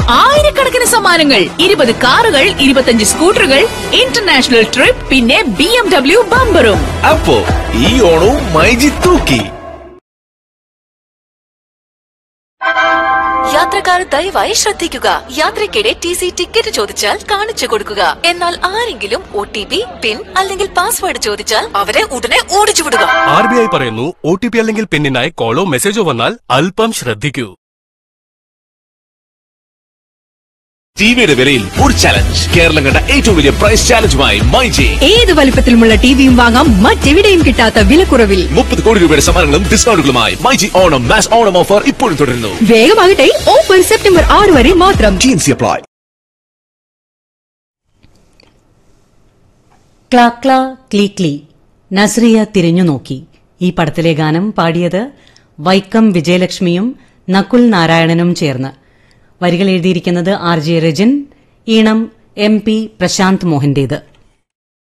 ആയിരക്കണക്കിന് സമ്മാനങ്ങൾ ഇരുപത് കാറുകൾ ഇരുപത്തഞ്ച് സ്കൂട്ടറുകൾ ഇന്റർനാഷണൽ ട്രിപ്പ് പിന്നെ ബി എം ഡബ്ല്യു ബമ്പറും അപ്പോ ഈ ഓണവും മൈജി തൂക്കി യാത്രക്കാർ ദയവായി ശ്രദ്ധിക്കുക യാത്രയ്ക്കിടെ ടി സി ടിക്കറ്റ് ചോദിച്ചാൽ കാണിച്ചു കൊടുക്കുക എന്നാൽ ആരെങ്കിലും ഒ ടി പി പിൻ അല്ലെങ്കിൽ പാസ്വേഡ് ചോദിച്ചാൽ അവരെ ഉടനെ ഓടിച്ചു വിടുക ആർ ബി ഐ പറയുന്നു ഒ ടി പി അല്ലെങ്കിൽ പിന്നിനായി കോളോ മെസ്സേജോ വന്നാൽ അല്പം ശ്രദ്ധിക്കൂ ടിവിയുടെ വിലയിൽ ഒരു ചലഞ്ച് കേരളം കണ്ട ഏറ്റവും വലിയ പ്രൈസ് ചാലഞ്ചുമായി മൈജി ഏത് വലിപ്പത്തിലുമുള്ള ടിവിയും വാങ്ങാം മറ്റെവിടെയും കിട്ടാത്ത വിലക്കുറവിൽ മുപ്പത് കോടി രൂപയുടെ സമ്മാനങ്ങളും ഡിസ്കൗണ്ടുകളുമായി മൈജി ഓണം മാസ് ഓണം ഓഫർ ഇപ്പോഴും തുടരുന്നു വേഗമാകട്ടെ ഓഫർ സെപ്റ്റംബർ ആറ് വരെ മാത്രം ടി എൻ സി അപ്ലൈ ക്ലാക്ല ക്ലീക്ലി നസ്രിയ തിരിഞ്ഞു നോക്കി ഈ പടത്തിലെ ഗാനം പാടിയത് വൈക്കം വിജയലക്ഷ്മിയും നകുൽ നാരായണനും ചേർന്ന് വരികൾ എഴുതിയിരിക്കുന്നത് ആർ ജെ രജൻ ഈണം എം പി പ്രശാന്ത് മോഹന്റേത്